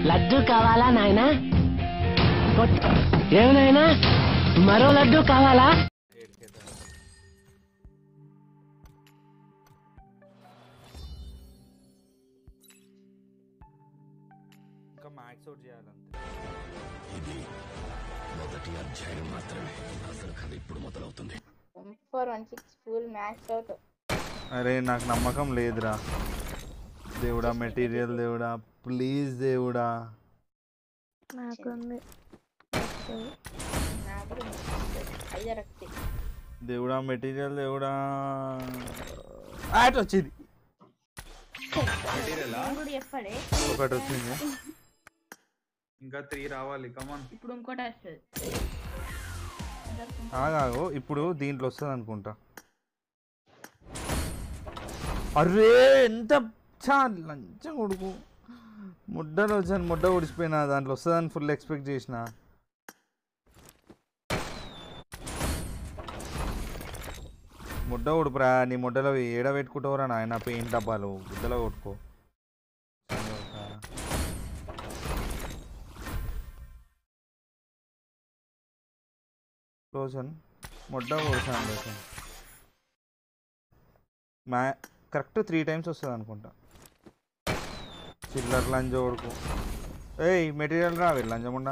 లడ్డు కావాలా నాయనా కొట్- ఏం నాయనా మరో లడ్డు కావాలా ఇంకా మ్యాక్స్ అవుట్ చేయాలంతే four one six full max out అరే నాకు నమ్మకం లేదురా దేవుడా మెటీరియల్ దేవుడా ప్లీజ్ దేవుడా నాకుంది నాకు కూడా ఐదు రక్తి దేవుడా మెటీరియల్ దేవుడా ఆట వచ్చింది కూడా చెప్పాడే ఒకటి వచ్చింది ఇంకా త్రీ రావాలి కమాన్ ఇప్పుడు ఇంకోటి వస్తుంది ఆగాగు ఇప్పుడు దీంట్లో వస్తుంది అనుకుంటా అరే ఎంత చా లంచం కొడుకు ముడ్డలో వచ్చాను ముడ్డ ఉడిచిపోయినా దాంట్లో వస్తుందని ఫుల్ ఎక్స్పెక్ట్ చేసిన ముడ్డ ఉడుపురా నీ ముడ్డలో ఏడ పెట్టుకుంటావురా నాయన పెయింట్ డబ్బాలు ముద్దలో కొట్టుకో లోషన్ ముడ్డ కొడుతాను లోషన్ మ్యా కరెక్ట్ త్రీ టైమ్స్ వస్తుంది అనుకుంటా చిల్లర్ లంచ్ కొడుకు ఏయ్ మెటీరియల్ రావి లంచముండా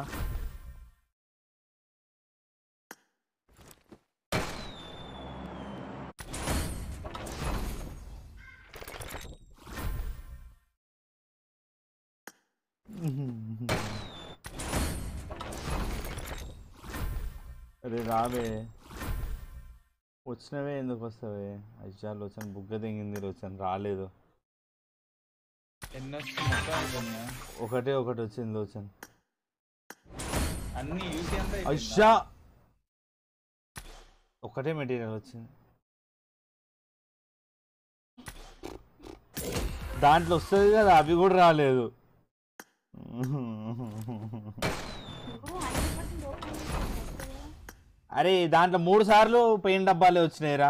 అరే రావే వచ్చినవే ఎందుకు వస్తావే అజ్జాలు వచ్చాను బుగ్గ దిగింది వచ్చాను రాలేదు ఎన్ని వచ్చింది మొత్తం అయిపోయినాయా? ఒకటే ఒకటి వచ్చింది వచ్చాను అన్ని యూసీ అంతా అయిపోయిందా? అయ్యా ఒకటే మెటీరియల్ వచ్చింది దాంట్లో వస్తుంది కదా అవి కూడా రాలేదు అరే దాంట్లో మూడు సార్లు పెయింట్ డబ్బాలే వచ్చినాయిరా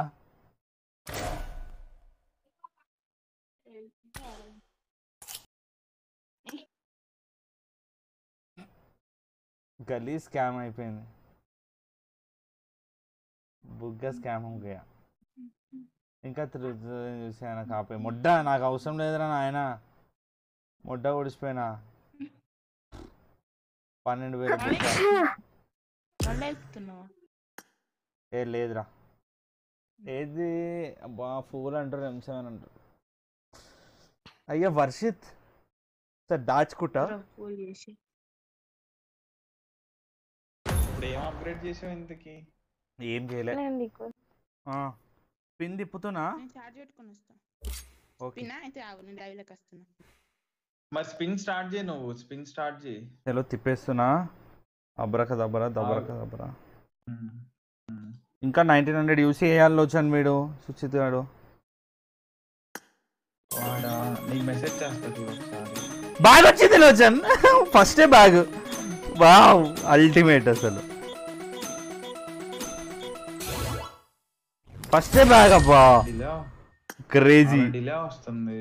గలీ స్కామ్ అయిపోయింది బుగ్గ స్కామ్ గయా ఇంకా తిరుగుతుంది చూసి ఆయన కాపే ముడ్డ నాకు అవసరం లేదురా నాయన ముడ్డ ఓడిచిపోయినా పన్నెండు వేలు బుగ్గ. మళ్ళీ ఎక్కుతున్నావా ఏ లేదురా ఏది అబ్బా ఫూల్ అంటారు ఎం సెవెన్ అంటారు అయ్యా వర్షిత్ సార్ దాచుకుంటా ఫుల్ చేసి ఇప్పుడు ఏం అప్గ్రేడ్ చేసావు ఇంతకి ఏం చేయలే నేను నీకు ఆ, పిన్ తిప్పుతున్నా నేను చార్జ్ పెట్టుకొని వస్తా ఓకే పిన్నా అయితే ఆగు నేను లైవ్లోకి వస్తున్నా మరి స్పిన్ స్టార్ట్ చేయి నువ్వు స్పిన్ స్టార్ట్ చేయి హలో తిప్పేస్తున్నా అబ్రక దబ్బరా దబ్బరక దబ్బరా ఇంకా నైన్టీన్ హండ్రెడ్ యూసీ వేయాలి వచ్చాను వీడు సుచిత్ గాడు వాడా నీకు మెసేజ్ చేస్తా చూడు ఒకసారి బ్యాగ్ వచ్చింది లోచన్ ఫస్టే బ్యాగ్ వావ్ అల్టిమేట్ అసలు ఫస్టే బ్యాగ్ అబ్బా డిలే క్రేజీ డిలే వస్తుంది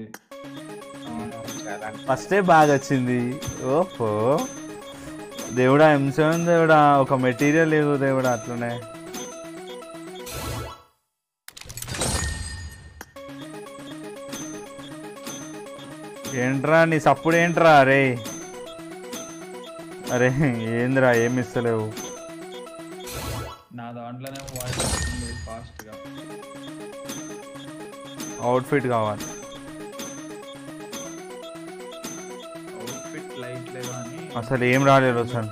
ఫస్టే బ్యాగ్ వచ్చింది ఓహో దేవుడా ఎం సెవెన్ దేవుడా ఒక మెటీరియల్ లేదు దేవుడా అట్లనే ఏంట్రా నీ సప్పుడు ఏంట్రా అరే అరే ఏందిరా ఏమి ఇస్తలేవు నా దాంట్లోనే వాయిస్ వస్తుంది ఫాస్ట్ గా అవుట్ఫిట్ కావాలి అవుట్ఫిట్ లైట్ లేదు అని అసలు ఏం రాలేదు వచ్చాను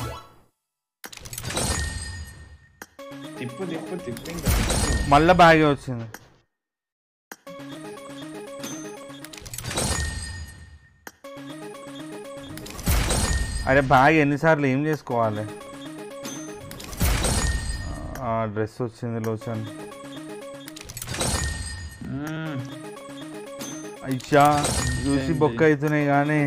తిప్పు తిప్పు తిప్పు ఇంకా మళ్ళా బ్యాగే వచ్చింది అరే బ్యాగ్ ఎన్నిసార్లు ఏం చేసుకోవాలి ఆ డ్రెస్ వచ్చింది లోచన్ మ్మ్. అయ్యా చూసి బొక్క అవుతున్నాయి కానీ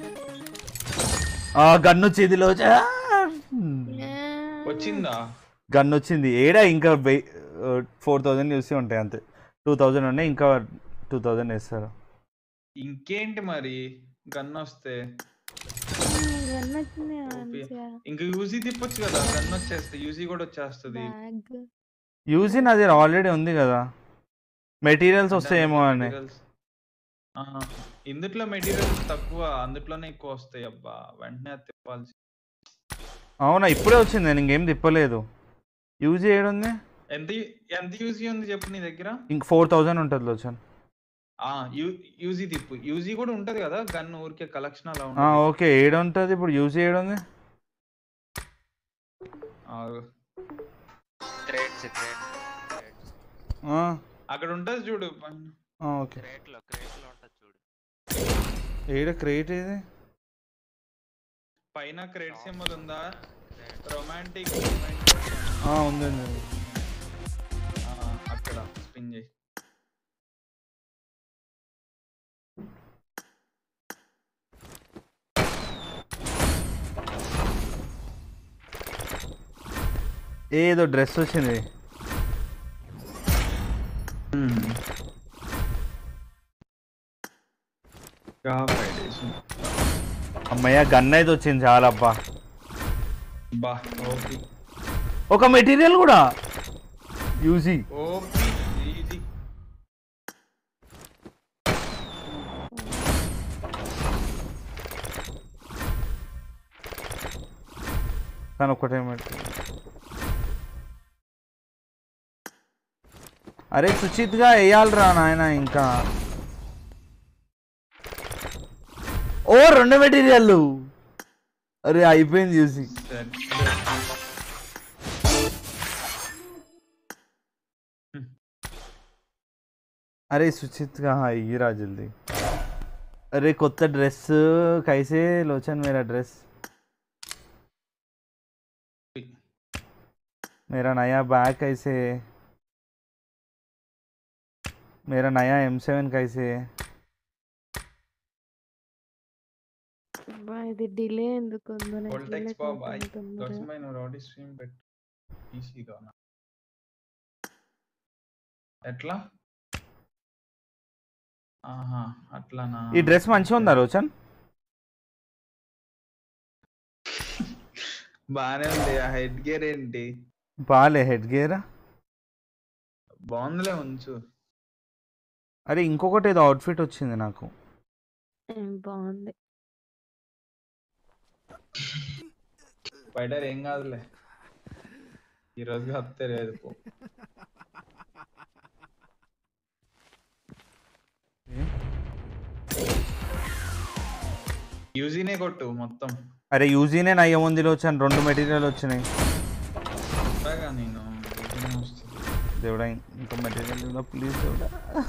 ఆ గన్ వచ్చింది లోచన్ వచ్చిందా గన్ వచ్చింది ఏడా ఇంకా ఫోర్ థౌజండ్ చూసి ఉంటాయి అంతే టూ థౌజండ్ ఉన్నాయి ఇంకా టూ థౌజండ్ వేస్తారు ఇంకేంటి మరి గన్ వస్తే గన్ వచ్చింది ఓపి. మంచిగా ఇంకా యూజీ తిప్పొచ్చు కదా గన్ వచ్చేస్తే యూజీ కూడా వచ్చేస్తుంది బ్యాగ్ యూజీ నాది ఆల్రెడీ ఉంది కదా మెటీరియల్స్ వస్తాయేమో అని Materials. ఆ, ఇందుట్లో మెటీరియల్స్ తక్కువ అందుట్లోనే ఎక్కువ వస్తాయి అబ్బా వెంటనే అది తిప్పాల్సి అవునా ఇప్పుడే వచ్చింది నేను ఇంకేం తిప్పలేదు యూజీ ఏడుంది ఎంత ఎంత యూజీ ఉంది చెప్పు నీ దగ్గర ఇంక ఫోర్ థౌజండ్ ఉంటుంది లోచన్ ఆ యూజీ తిప్పు యూజీ కూడా ఉంటది కదా గన్ ఊరికే కలెక్షన్ అలా ఆ, ఉంటుంది ఓకే ఏడు ఉంటుంది ఇప్పుడు యూజీ ఏడుంది ఆగు. క్రేట్స్ క్రేట్స్ ఆ, అక్కడ ఉంటది చూడు పైన. ఆ, ఓకే క్రేట్ లో క్రేట్ లో ఉంటుంది చూడు ఏడ క్రియేట్ ఇది పైన క్రెడిట్ సింబల్ ఉందా Crate. రొమాంటిక్ ఆ, ఉంది ఉంది ఉంది. అక్కడ స్పిన్ చేయి ఏదో డ్రెస్ వచ్చింది అమ్మయ్య గన్ అయితే వచ్చింది చాలా అబ్బా బా ఓపి ఒక మెటీరియల్ కూడా యూజీ ఓపి ఈజీ కానీ ఒకటే మెటీరియల్ అరే సుచిత్గా వేయాలిరా నాయన ఇంకా ఓ రెండు మెటీరియల్ అరే అయిపోయింది చూసి సరే अरे सुचित कहाँ है ये रहा जल्दी अरे కొత్త డ్రెస్ కైసే లోచన్ मेरा ड्रेस मेरा नया बैग कैसे है? मेरा नया एम सेवन कैसे है? అబ్బా, ఇది డిలే ఎందుకు ఉందో నాకు Voltex తెలియక బాబాయ్ అవుతుంది తొందరగా. దర్శనమై నువ్వు రౌడీ స్ట్రీమ్ పెట్టు ఈజీగా ఉన్నా ఎట్లా ఆహా అట్లానా ఈ డ్రెస్ మంచిగా ఉందా రోచన్ బానే ఉంది ఆ హెడ్ గేర్ ఏంటి బాలే హెడ్ గేర్ బాగుందిలే ఉంచు అరే ఇంకొకటి ఏదో అవుట్ఫిట్ వచ్చింది నాకు ఏం బాగుంది స్పైడర్ ఏం కాదులే ఈ రోజు కప్తే లేదు పో యూజీనే కొట్టు మొత్తం అరే యూజీనే నయ్యం ఉంది లోచన్ రెండు మెటీరియల్ వచ్చినాయి కొత్తగా నేను యూజీనే వస్తుంది దేవుడా ఇంకా మెటీరియల్ దేవుడా ప్లీజ్ దేవుడా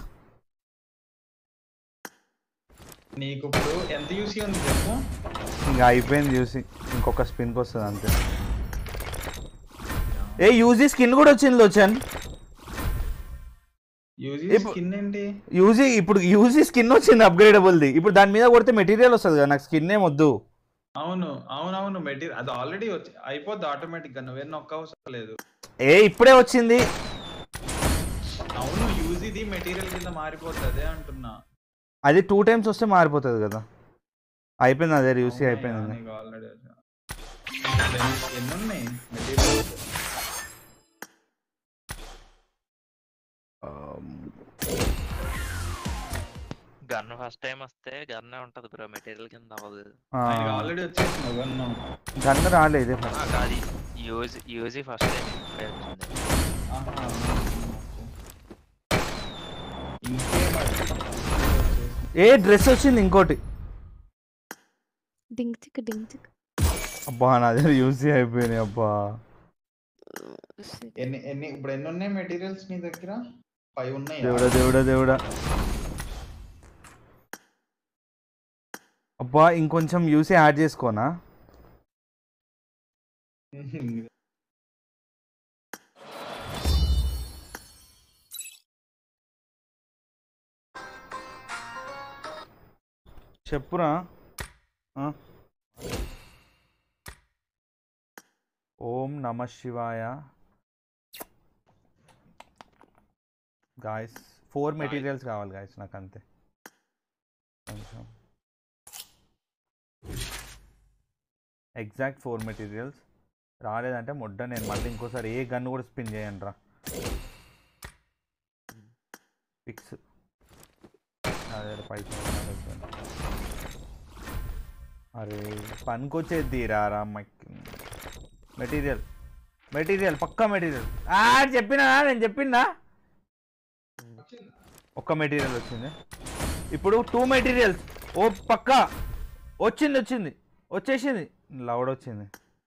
నీకు ఇప్పుడు ఎంత యూసీ ఉంది చెప్పు ఇంకా అయిపోయింది చూసి ఇంకొక స్పిన్కి వస్తుంది అంతే ఏ యూజీ స్కిన్ కూడా వచ్చింది లోచన్ యూజీ ఇప్పుడు- స్కిన్ ఏంటి యూజీ ఇప్పుడు యూజీ స్కిన్ వచ్చింది అప్గ్రేడబుల్ది ఇప్పుడు దాని మీద కొడితే మెటీరియల్ వస్తుంది కదా నాకు స్కిన్ ఏం వద్దు అవును అవునవును మెటీరియల్ అది ఆల్రెడీ వచ్చి అయిపోద్ది ఆటోమేటిక్ గా నువ్వేం నొక్క అవసరం లేదు ఏ ఇప్పుడే వచ్చింది అవును యూజీది మెటీరియల్ కింద మారిపోతుంది అదే అంటున్నా అది టూ టైమ్స్ వస్తే మారిపోతుంది కదా అయిపోయింది అదే యూసీ అయిపోయింది ఇంకా. ఆల్రెడీ ఎన్ని ఉన్నాయి మెటీరియల్ గన్ ఫస్ట్ టైం వస్తే గన్నే ఉంటది బ్రో మెటీరియల్ కింద అవ్వదు ఆ, ఆల్రెడీ వచ్చేసింది ఇవన్నీ గన్ రాలే ఇదే first. ఆ, కాదు యూజ్ యూజీ ఫస్ట్ టైం ఇప్పుడే వచ్చింది ఆహా, ఇంకేం అది? ఏ డ్రెస్ వచ్చింది ఇంకోటి డింగ్ చిక్ డింగ్ చిక్ అబ్బా నా దగ్గర యూసీ అయిపోయినాయి అబ్బా ఎన్ని ఎన్ని ఇప్పుడు ఎన్ని ఉన్నాయి మెటీరియల్స్ నీ దగ్గర ఫైవ్ ఉన్నాయి దేవుడా దేవుడా దేవుడా అబ్బా ఇంకొంచెం యూసీ యాడ్ చేసుకోనా చెప్పురా ఆ? ఓం నమ శివాయ గాయస్ ఫోర్ మెటీరియల్స్ కావాలి గాయస్ నాకు అంతే కొంచెం ఎగ్జాక్ట్ ఫోర్ మెటీరియల్స్ రాలేదంటే మొడ్డ నేను మళ్ళీ ఇంకోసారి ఏ గన్ కూడా స్పిన్ చేయను రా ఫిక్స్ అదే పైసలు అరే పనికొచ్చేది రారా మెటీరియల్ మెటీరియల్ పక్కా మెటీరియల్ ఆ చెప్పినా నేను చెప్పినా ఒక్క మెటీరియల్ వచ్చింది ఇప్పుడు టూ మెటీరియల్స్ ఓ పక్కా వచ్చింది వచ్చింది వచ్చేసింది లౌడ్ వచ్చింది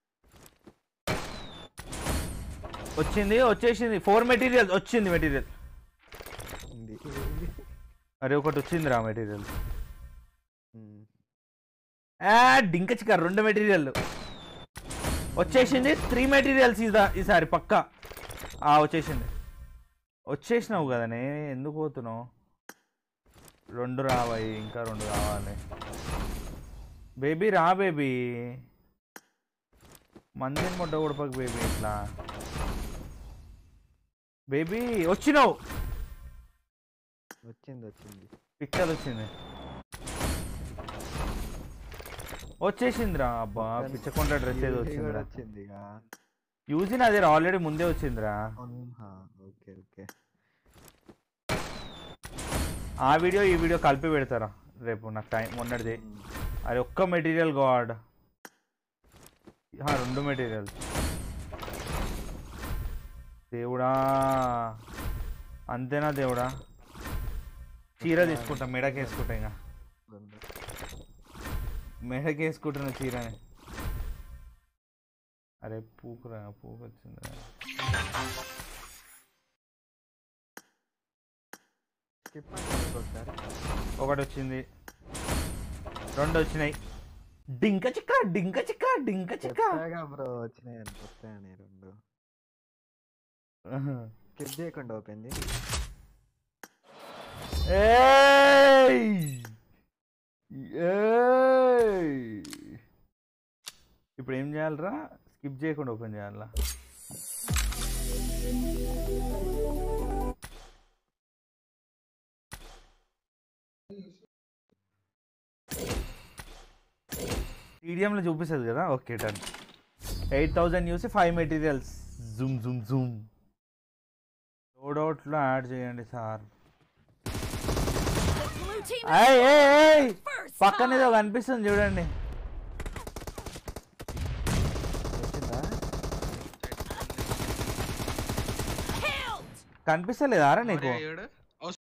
వచ్చింది వచ్చేసింది ఫోర్ మెటీరియల్స్ వచ్చింది మెటీరియల్ ఉంది అరే ఒకటి వచ్చింది రా మెటీరియల్ ఉమ్. డింక చిక్క రెండు మెటీరియల్ వచ్చేసింది త్రీ మెటీరియల్స్ ఇదా ఈసారి పక్కా ఆ, వచ్చేసింది వచ్చేసినావు కదనే ఎందుకు పోతున్నావు రెండు రావాయి ఇంకా రెండు కావాలి బేబీ రా బేబీ మందిని మొట్ట కొడపకు బేబీ ఇట్లా బేబీ వచ్చినావు వచ్చింది వచ్చింది పిక్చర్ వచ్చింది వచ్చేసిందిరా అబ్బా ఒక్క- పిచ్చకొండ డ్రెస్ ఏదో ఇది కూడా వచ్చిందిరా వచ్చింది ఇక. యూజిన్ అదే ఆల్రెడీ ముందే వచ్చిందిరా ఆహా, ఓకే ఓకే ఆ వీడియో ఈ వీడియో కలిపి పెడతారా రేపు నాకు టైం మొన్నటిది ఉమ్. అది ఒక్క మెటీరియల్ గాడ్ రెండు మెటీరియల్ దేవుడా అంతేనా దేవుడా చీర తీసుకుంటా మెడకి వేసుకుంటా ఇంకా రెండు. మెడకి వేసుకుంటున్న చీరని అరే పూకురా పూకు వచ్చిందిరా స్కిప్ అంటే ఒకసారి ఒకటి వచ్చింది రెండు వచ్చినాయి డింక చిక్క డింక చిక్క డింక చిక్క చెప్పాగా బ్రో వచ్చినాయి అని వస్తాయని రెండు స్కిప్ చేయకుండా ఓపెన్ ఏయ్! ఏయ్! ఇప్పుడు ఏం చేయాలరా స్కిప్ చేయకుండా ఓపెన్ చేయాలా టీడీఎంలో చూపిస్తుంది కదా ఓకే డన్ ఎయిట్ థౌజండ్ చూసి five materials zoom zoom zoom లోడౌట్లో యాడ్ చేయండి సార్ ఏయ్, ఏయ్, ఏయ్! పక్కన ఏదో కనిపిస్తుంది చూడండి వచ్చిందా కనిపిస్తలేదా రా నీకు ఎవడు?